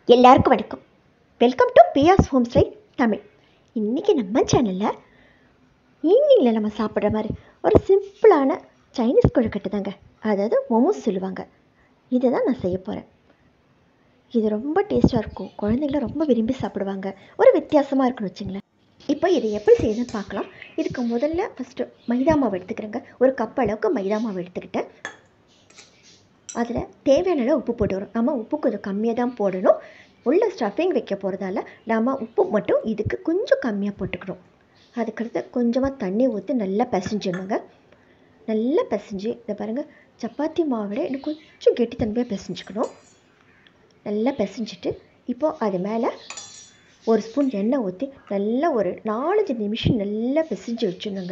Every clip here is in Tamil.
எல்லாருக்கும் வணக்கம் வெல்கம் டு பியாஸ் ஹோம் ஸ்டைல் தமிழ் இன்றைக்கி நம்ம சேனலில் ஈவினிங்கில் நம்ம சாப்பிட்ற மாதிரி ஒரு சிம்பிளான சைனீஸ் கொழுக்கட்டை தாங்க அதாவது மோமோஸ் சொல்லுவாங்க இதை தான் நான் செய்ய போகிறேன் இது ரொம்ப டேஸ்ட்டாக இருக்கும் குழந்தைங்களும் ரொம்ப விரும்பி சாப்பிடுவாங்க ஒரு வித்தியாசமாக இருக்குன்னு வச்சுங்களேன் இப்போ இதை எப்படி செய்யுதுன்னு பார்க்கலாம் இதுக்கு முதல்ல ஃபஸ்ட்டு மைதா மாவு எடுத்துக்கிறேங்க ஒரு கப் அளவுக்கு மைதா மாவு எடுத்துக்கிட்டேன் அதில் தேவையான அளவு உப்பு போட்டுக்கிறோம் நம்ம உப்பு கொஞ்சம் கம்மியாக தான் போடணும் உள்ள ஸ்டஃபிங் வைக்க போகிறதால நம்ம உப்பு மட்டும் இதுக்கு கொஞ்சம் கம்மியாக போட்டுக்கணும் அதுக்கடுத்து கொஞ்சமாக தண்ணி ஊற்றி நல்லா பிசைஞ்சிடணுங்க நல்லா பிசைஞ்சு இதை பாருங்கள் சப்பாத்தி மாவிட இன்னும் கொஞ்சம் கெட்டித்தன்மையாக பிசைஞ்சுக்கணும் நல்லா பிசைஞ்சிட்டு இப்போது அது மேலே ஒரு ஸ்பூன் எண்ணெய் ஊற்றி நல்லா ஒரு நாலஞ்சு நிமிஷம் நல்லா பிசைஞ்சு வச்சிடணுங்க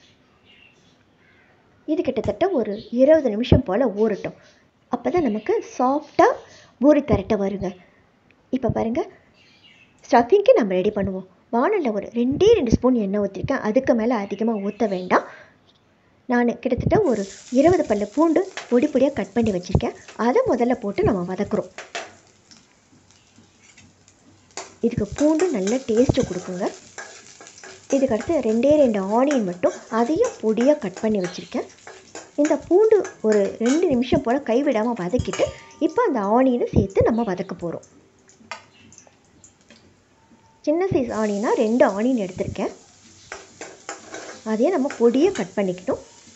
இது கிட்டத்தட்ட ஒரு இருபது நிமிஷம் போல் ஊறட்டும் அப்போ தான் நமக்கு சாஃப்டாக பூரி திரட்ட வருங்க இப்போ பாருங்கள் ஸ்டஃபிங்க்கு நம்ம ரெடி பண்ணுவோம் வானலில் ஒரு ரெண்டே ரெண்டு ஸ்பூன் எண்ணெய் ஊற்றிருக்கேன் அதுக்கு மேலே அதிகமாக ஊற்ற வேண்டாம் நான் கிட்டத்தட்ட ஒரு இருபது பல்லு பூண்டு பொடி பொடியாக கட் பண்ணி வச்சுருக்கேன் அதை முதல்ல போட்டு நம்ம வதக்குறோம் இதுக்கு பூண்டு நல்ல டேஸ்ட்டு கொடுக்குங்க இதுக்கடுத்து ரெண்டே ரெண்டு ஆனியன் மட்டும் அதையும் பொடியாக கட் பண்ணி வச்சுருக்கேன் இந்த பூண்டு ஒரு ரெண்டு நிமிஷம் போல் கைவிடாமல் வதக்கிட்டு இப்போ அந்த ஆனியனை சேர்த்து நம்ம வதக்க போகிறோம் சின்ன சைஸ் ஆனியனாக ரெண்டு ஆனியன் எடுத்திருக்கேன் அதையும் நம்ம பொடியாக கட் பண்ணிக்கணும்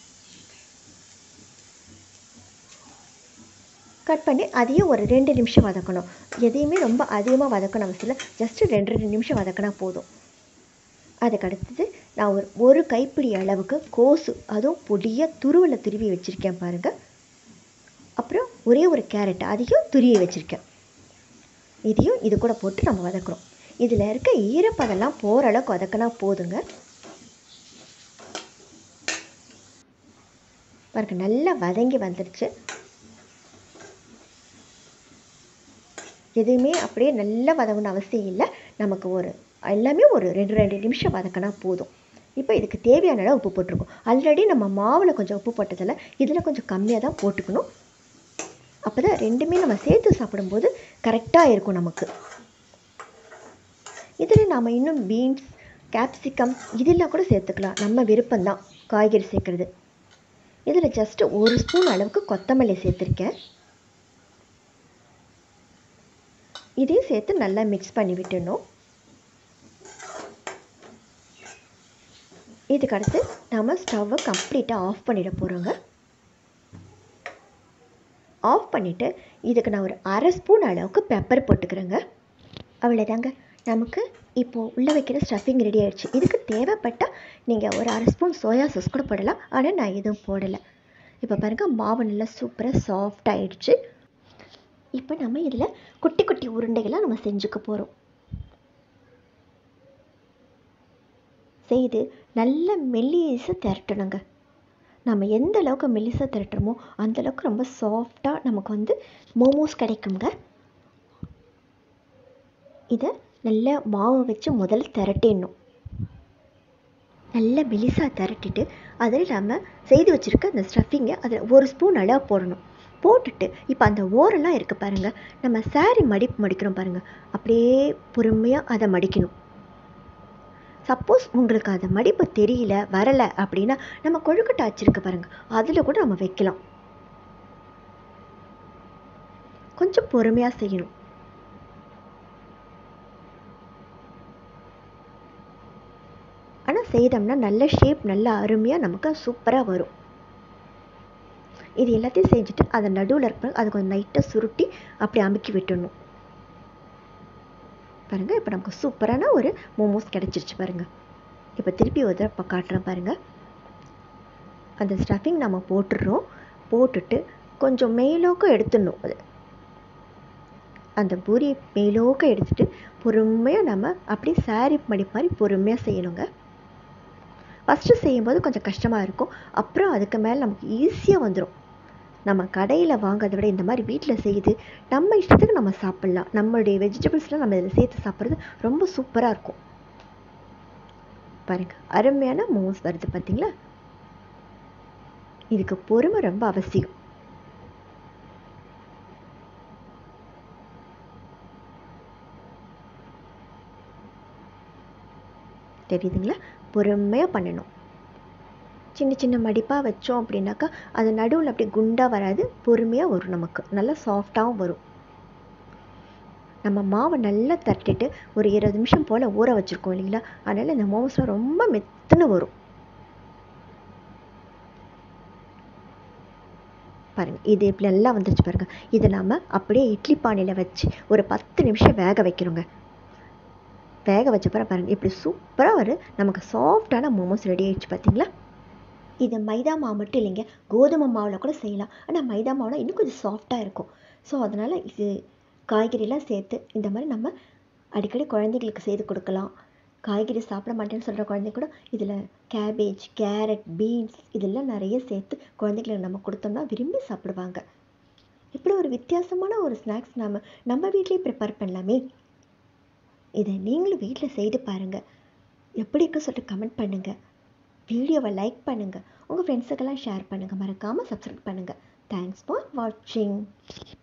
கட் பண்ணி அதையும் ஒரு ரெண்டு நிமிஷம் வதக்கணும் எதையுமே ரொம்ப அதிகமாக வதக்கணும் அவசியம் இல்லை ஜஸ்ட்டு ரெண்டு ரெண்டு நிமிஷம் வதக்கினா போதும் அதுக்கு அடுத்தது நான் ஒரு ஒரு கைப்பிடி அளவுக்கு கோசு அதுவும் பொடியாக துருவலை துருவி வச்சுருக்கேன் பாருங்கள் அப்புறம் ஒரே ஒரு கேரட் அதையும் துருவி வச்சுருக்கேன் இதையும் இது கூட போட்டு நம்ம வதக்குறோம் இதில் இருக்க ஈரப்பதெல்லாம் போகிற அளவுக்கு வதக்கினா போதுங்க பாருங்க நல்லா வதங்கி வந்துடுச்சு எதுவுமே அப்படியே நல்லா வதங்கணும் அவசியம் இல்லை நமக்கு ஒரு எல்லாமே ஒரு ரெண்டு ரெண்டு நிமிஷம் வதக்கினா போதும் இப்போ இதுக்கு தேவையான அளவு உப்பு போட்டிருக்கோம் ஆல்ரெடி நம்ம மாவில் கொஞ்சம் உப்பு போட்டதில் இதில் கொஞ்சம் கம்மியாக தான் போட்டுக்கணும் அப்போ தான் ரெண்டுமே நம்ம சேர்த்து சாப்பிடும்போது கரெக்டாக இருக்கும் நமக்கு இதில் நாம் இன்னும் பீன்ஸ் கேப்சிகம் இதெல்லாம் கூட சேர்த்துக்கலாம் நம்ம விருப்பம்தான் காய்கறி சேர்க்குறது இதில் ஜஸ்ட்டு ஒரு ஸ்பூன் அளவுக்கு கொத்தமல்லி சேர்த்துருக்கேன் இதையும் சேர்த்து நல்லா மிக்ஸ் பண்ணி விட்டுடணும் இதுக்கு அடுத்து நம்ம ஸ்டவ்வை கம்ப்ளீட்டாக ஆஃப் பண்ணிட போகிறோங்க ஆஃப் பண்ணிவிட்டு இதுக்கு நான் ஒரு அரை ஸ்பூன் அளவுக்கு பெப்பர் போட்டுக்கிறேங்க அவ்வளோதாங்க நமக்கு இப்போது உள்ளே வைக்கிற ஸ்டஃபிங் ரெடி ஆயிடுச்சு இதுக்கு தேவைப்பட்டால் நீங்கள் ஒரு அரை ஸ்பூன் சோயா சாஸ் கூட போடலாம் ஆனால் நான் எதுவும் போடலை இப்போ பாருங்கள் மாவு நல்லா சூப்பராக சாஃப்ட் ஆயிடுச்சு இப்போ நம்ம இதில் குட்டி குட்டி உருண்டைகளாக நம்ம செஞ்சுக்க போகிறோம் செய்து நல்ல மெல்லிசை திரட்டணுங்க நம்ம எந்த அளவுக்கு மெல்லிசை திரட்டுறோமோ அந்த அளவுக்கு ரொம்ப சாஃப்டாக நமக்கு வந்து மோமோஸ் கிடைக்குங்க இதை நல்ல மாவு வச்சு முதல்ல திரட்டிடணும் நல்ல மெலிசாக திரட்டிட்டு அதில் நம்ம செய்து வச்சுருக்க அந்த ஸ்டஃபிங்கை அதில் ஒரு ஸ்பூன் அளவு போடணும் போட்டுட்டு இப்போ அந்த ஓரெல்லாம் இருக்குது பாருங்கள் நம்ம சாரி மடிப்பு மடிக்கிறோம் பாருங்கள் அப்படியே பொறுமையாக அதை மடிக்கணும் சப்போஸ் உங்களுக்கு அது மடிப்பு தெரியல வரலை அப்படின்னா நம்ம கொழுக்கட்டை வச்சுருக்க பாருங்கள் அதில் கூட நம்ம வைக்கலாம் கொஞ்சம் பொறுமையாக செய்யணும் ஆனால் செய்தோம்னா நல்ல ஷேப் நல்ல அருமையாக நமக்கு சூப்பராக வரும் இது எல்லாத்தையும் செஞ்சுட்டு அதை நடுவில் இருக்க அதை கொஞ்சம் நைட்டாக சுருட்டி அப்படி அமுக்கி விட்டுடணும் பாருங்கள் இப்போ நமக்கு சூப்பரான ஒரு மோமோஸ் கிடச்சிருச்சு பாருங்கள் இப்போ திருப்பி ஒரு தடவை காட்டுறேன் பாருங்கள் அந்த ஸ்டஃபிங் நம்ம போட்டுடுறோம் போட்டுட்டு கொஞ்சம் மேலோக்க எடுத்துடணும் அது அந்த பூரி மேலோக்க எடுத்துட்டு பொறுமையாக நம்ம அப்படியே சாரி மடி மாதிரி பொறுமையாக செய்யணுங்க ஃபஸ்ட்டு செய்யும்போது கொஞ்சம் கஷ்டமாக இருக்கும் அப்புறம் அதுக்கு மேலே நமக்கு ஈஸியாக வந்துடும் நம்ம கடையில் வாங்கிறத விட இந்த மாதிரி வீட்டில் செய்து நம்ம இஷ்டத்துக்கு நம்ம சாப்பிட்லாம் நம்மளுடைய வெஜிடபிள்ஸ்லாம் நம்ம இதில் சேர்த்து சாப்பிட்றது ரொம்ப சூப்பராக இருக்கும் பாருங்கள் அருமையான மோமோஸ் வருது பார்த்தீங்களா இதுக்கு பொறுமை ரொம்ப அவசியம் தெரியுதுங்களா பொறுமையாக பண்ணணும் சின்ன சின்ன மடிப்பாக வச்சோம் அப்படின்னாக்கா அது நடுவில் அப்படியே குண்டாக வராது பொறுமையாக வரும் நமக்கு நல்லா சாஃப்டாகவும் வரும் நம்ம மாவை நல்லா தட்டிட்டு ஒரு இருபது நிமிஷம் போல் ஊற வச்சுருக்கோம் இல்லைங்களா அதனால் இந்த மோமோஸ்லாம் ரொம்ப மெத்துன்னு வரும் பாருங்கள் இது இப்படி நல்லா வந்துருச்சு பாருங்கள் இதை நாம் அப்படியே இட்லி பானையில் வச்சு ஒரு பத்து நிமிஷம் வேக வைக்கிறோங்க வேக வச்ச பிறகு பாருங்கள் இப்படி சூப்பராக வரும் நமக்கு சாஃப்டான மோமோஸ் ரெடி ஆயிடுச்சு பார்த்தீங்களா இது மைதா மாவு மட்டும் இல்லைங்க கோதுமை மாவில் கூட செய்யலாம் ஆனால் மைதா மாவில் இன்னும் கொஞ்சம் சாஃப்டாக இருக்கும் ஸோ அதனால் இது காய்கறிலாம் சேர்த்து இந்த மாதிரி நம்ம அடிக்கடி குழந்தைகளுக்கு செய்து கொடுக்கலாம் காய்கறி சாப்பிட மாட்டேன்னு சொல்கிற குழந்தை கூட இதில் கேபேஜ் கேரட் பீன்ஸ் இதெல்லாம் நிறைய சேர்த்து குழந்தைகளுக்கு நம்ம கொடுத்தோம்னா விரும்பி சாப்பிடுவாங்க இப்படி ஒரு வித்தியாசமான ஒரு ஸ்நாக்ஸ் நம்ம நம்ம வீட்லேயே ப்ரிப்பேர் பண்ணலாமே இதை நீங்களும் வீட்டில் செய்து பாருங்கள் எப்படி இருக்கு சொல்லிட்டு கமெண்ட் பண்ணுங்கள் வீடியோவை லைக் பண்ணுங்கள் உங்கள் ஃப்ரெண்ட்ஸுக்கெல்லாம் ஷேர் பண்ணுங்கள் மறக்காமல் சப்ஸ்கிரைப் பண்ணுங்கள் தேங்க்ஸ் ஃபார் வாட்சிங்